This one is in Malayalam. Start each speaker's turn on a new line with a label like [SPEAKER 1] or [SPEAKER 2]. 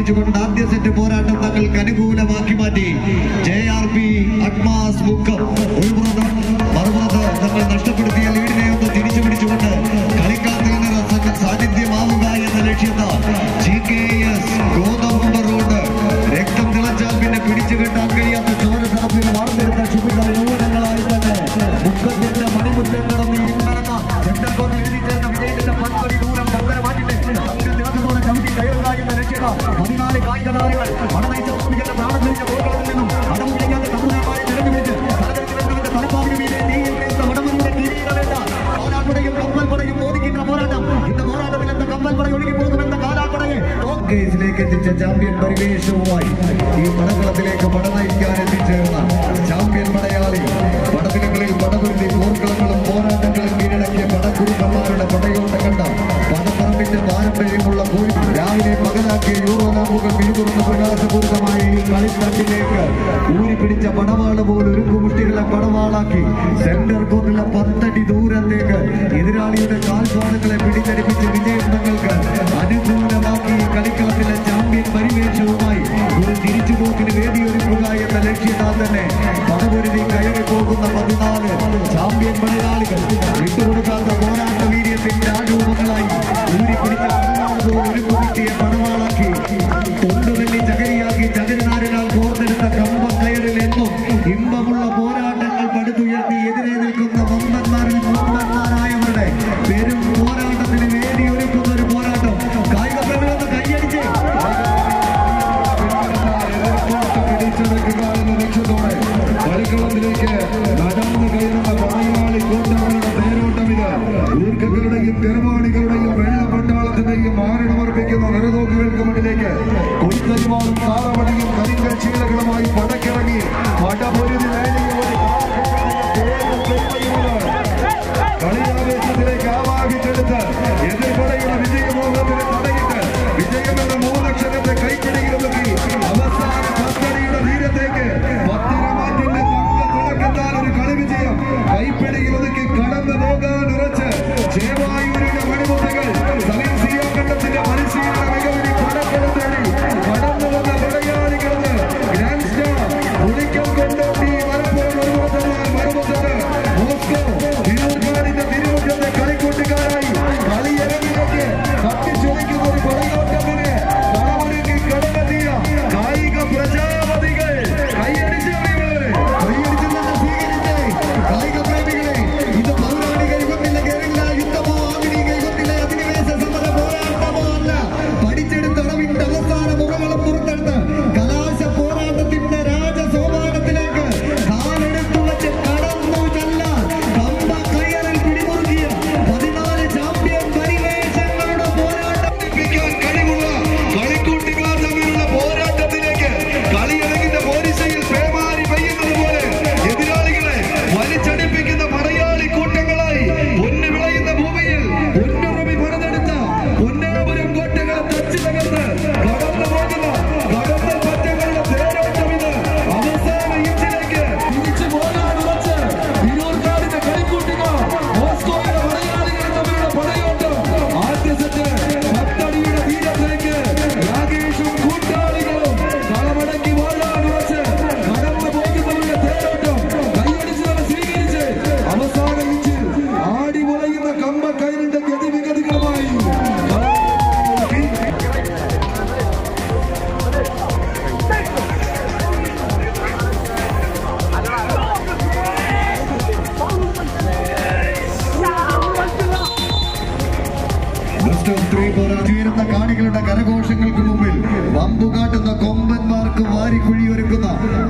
[SPEAKER 1] വിജയിച്ചുകൊണ്ട് ആദ്യ സെറ്റ് പോരാട്ടം തങ്ങൾക്ക് അനുകൂലമാക്കി മാറ്റി ജെ ആർ പി അഡ്മാസ് മുക്കം ഒരു പുറത്ത് മറുപുറത്ത് തങ്ങൾ നഷ്ടപ്പെടുത്തിയ ലീഡിനെ ഒന്ന് തിരിച്ചു പിടിച്ചുകൊണ്ട് കളിക്കളത്തിൽ നിന്ന് സാന്നിധ്യമാവുക എന്ന ലക്ഷ്യത്താൽ G K S Gothambu Road രക്തം തിളച്ചാൽ പിന്നെ പിടിച്ചു കെട്ടാൻ കഴിയാത്ത ചോര തടപ്പിൽ വാർത്തെടുത്ത ശുഭിത യൗവനങ്ങളായി തന്നെ മുക്കത്തിന്റെ മണിമുറ്റം കടന്ന് ഇരുന്നടന്ന ചെണ്ടക്കോന്ന് എഴുതി ചേർന്ന വിജയത്തിന്റെ പത്തൊടി ദൂരം പന്തര മാറ്റിട്ട് തങ്ങൾ ദിവസത്തോടെ ചവിട്ടി കയറുക എന്ന ലക്ഷ്യത പതിനാല് കായിക താരങ്ങൾ മണനയിച്ച ഭൂമികളുടെ പ്രാണം തിരിച്ച ഗോകുലത്തിൽ നിന്നും അടം പിടിക്കാത്ത തമിഴ്നാട് തെരഞ്ഞെടുപ്പിച്ച് തലതെറിക്കുന്നവരുടെ തലപ്പാവിന് മീതെ നീങ്ങിത്ത വടമരുടെ കിരീടവേണ്ട കാലാക്കുടയും കപ്പൽ പടയും മോദിക്കുന്ന പോരാട്ടം ഇന്ന് പോരാട്ടത്തിൽ എന്ന കപ്പൽ പട ഒഴുകി പോകുമെന്ന കാലാക്കുടയെ കേസിലേക്ക് എത്തിച്ച ചാമ്പ്യൻ പരിവേഷവുമായി ഈ പടകളത്തിലേക്ക് പട നയിക്കാൻ എത്തിച്ചേർന്ന ചാമ്പ്യൻ പടയാളി പടദിനങ്ങളിൽ പടപുരുതി പോർക്കളങ്ങളും പോരാട്ടങ്ങളും കീഴടക്കിയ പടക്കുറുക്കന്മാരുടെ പടയോട്ടം കണ്ട പടപ്പറമ്പിന്റെ പാരമ്പര്യമുള്ള കോഴി രാവിലെ പകലാക്കിയ യൂറോ നാമ്പുകൾ പിടിതുറന്ന പ്രകാശപൂരിതമായ ഈ കളിത്തട്ടിലേക്ക് ഊരി പിടിച്ച പടവാള് പോലെ ഒരു കുമുഷ്ടികളെ പടവാളാക്കി സെന്റർ കോർട്ടിലെ പത്തടി ദൂരത്തേക്ക് എതിരാളിയുടെ കാൽപാദങ്ങളെ പിടിച്ചടിപ്പിച്ച് വിജയം തങ്ങൾക്ക് അനുകൂലമാക്കി ഈ കളിക്കളത്തിലെ ചാമ്പ്യൻ പരിവേഷവുമായി ഒരു തിരിച്ചുപോക്കിന് വേദിയൊരുക്കുക എന്ന ലക്ഷ്യത്താൽ തന്നെ പടപൊരുതി കയറി പോകുന്ന പതിനാല് ചാമ്പ്യൻ മലയാളികൾ വിട്ടുകൊടുക്കാത്ത പോരാട്ട വീര്യത്തിന്റെ ആരൂപങ്ങളായി ഊരി പിടിച്ച പടവാള് പോലെ ഒരു കുമിട്ടിയെ പടവാളാക്കി തൊണ്ടുവെള്ളി ചകരിയാക്കി ചകരിനാരിനാൽ കോർത്തെടുത്ത കമ്പക്കയറിൽ എന്നും ഇമ്പമുള്ള പോരാട്ടങ്ങൾ പടുത്തുയർത്തി എതിരെ നിൽക്കുന്ന വമ്പന്മാരിൽ മുമ്പന്മാരായവരുടെ പെരും പോരാട്ടത്തിന് വേണ്ടി ഒരുക്കുന്ന ഒരു പോരാട്ടം കായിക പ്രേമികളൊന്ന് കൈയടിച്ച്
[SPEAKER 2] പിടിച്ചെടുക്കുക എന്ന ലക്ഷ്യത്തോടെ കളിക്കളത്തിലേക്ക് നടന്നു കയറുന്ന പടയാളി കൂട്ടങ്ങളുടെ തേരോട്ടം ഇത് ഊർക്കകളുടെയും തെരുവാണികളുടെയും വെള്ളപ്പട്ടാളത്തിന്റെയും മാരണമർപ്പിക്കുന്ന നിറതോക്കുകൾക്ക് മുന്നിലേക്ക് കൊയ്ത്തരിവാളും താളവടിയും കരിങ്കൽ ചീലകളുമായി പടക്കിറങ്ങി പടപൊരുതി നേടിയ ഒരു കളിയാവേശത്തിലേക്ക് ആവാഹിച്ചെടുത്ത് എതിർപടയുടെ വിജയമോഹത്തിന് തടയിട്ട് വിജയമെന്ന മൂന്നക്ഷരത്തെ കൈപ്പിടിയിലൊതുക്കി അവസാന പത്തടിയുടെ തീരത്തേക്ക് പത്തിരമാറ്റിന്റെ തങ്ക തിളക്കത്താൽ ഒരു കളി വിജയം കൈപ്പിടിയിലൊതുക്കി കടന്നു പോകാൻ ഉറച്ച് ചേവായൂരിന്റെ മണിമുത്തുകൾ സലീം സിയാക്കണ്ടത്തിന്റെ പരിശീലന മികവിന് പടക്കളം തേടി കടന്നു വന്ന പടയാളികൾക്ക് ഗ്രാൻഡ് സ്റ്റാർ ഉളിക്കൽ കൊണ്ടോട്ടി മലപ്പുറം ഒരുമുഖത്തെന്നാൽ മറുമുഖത്ത് മോസ്കോ തിരൂർക്കാടിന്റെ തിരുമുറ്റത്തെ കളിക്കൂട്ടുകാരായി കളിയരങ്ങിലേക്ക് കത്തിച്ചൊളിക്കുന്ന ഒരു പടയോട്ടത്തിന് കളമൊരുക്കി കടന്നെത്തിയ കായിക പ്രജാപതികൾ കൈയടിച്ച് അറിയുന്നവരെ
[SPEAKER 1] കൈയടിച്ച് നിന്ന് സ്വീകരിച്ച് കായിക പ്രേമികളെ ഇത് പൗരാണിക യുഗത്തിലെ ഗറില്ല യുദ്ധമോ ആധുനിക യുഗത്തിലെ അധിനിവേശ സമര പോരാട്ടമോ അല്ല പഠിച്ചെടുത്ത അളവിന്റെ അവസാന മുറകളും പുറത്തെടുത്ത് കലാശ പോരാട്ടത്തിന്റെ രാജസോപാനത്തിലേക്ക് കാലെടുത്തു വെച്ച് കടന്നു ചെല്ലാൻ കമ്പ കയ്യറിൽ പിടിമുറുക്കിയ പതിനാല് ചാമ്പ്യൻ പരിവേഷങ്ങളുടെ പോരാട്ടം
[SPEAKER 2] ിക്കാൻ കഴിവുള്ള കളിക്കൂട്ടുകാർ തമ്മിലുള്ള പോരാട്ടത്തിലേക്ക് കളിയടങ്ങിന്റെ പോരിശയിൽ പേമാരി പെയ്യുന്നത് പോലെ എതിരാളികളെ വലിച്ചടിപ്പിക്കുന്ന മലയാളി കൂട്ടങ്ങളായി പൊന്നു വിളയുന്ന ഭൂമിയിൽ പൊന്നുറമി പണിതെടുത്ത പൊന്നാപുരം കോട്ടകളെ തച്ചു തകർത്ത് കടന്നു പോകുന്ന കടന്നൽ പറ്റങ്ങളുടെ തേരോട്ടം ഇത് അവസാന ഇഞ്ചിലേക്ക് തിരിച്ചു പോകാൻ ഉറച്ച് തിരൂർക്കാടിന്റെ കളിക്കൂട്ടുകാർ മോസ്കോയിലെ മലയാളികൾ തമ്മിലുള്ള പടയോട്ടം ആദ്യ സെറ്റ് പത്തടിയുടെ തീരത്തേക്ക് രാകേഷും കൂട്ടാളികളും കളമടക്കി വാഴാൻ ഉറച്ച് കടന്നു പോകുന്നവരുടെ തേരോട്ടം കൈയടിച്ച് തന്നെ സ്വീകരിച്ച് അവസാന ഇഞ്ചിൽ ആടി മുളയുന്ന കമ്പക്കയറിന്റെ ഗതിവിഗതികളുമായി
[SPEAKER 1] Best of three പോരാട്ടം ഉയരുന്ന കാണികളുടെ കരഘോഷങ്ങൾക്ക് മുമ്പിൽ വമ്പു കാട്ടുന്ന കൊമ്പന്മാർക്ക് വാരിക്കുഴിയൊരുക്കുന്ന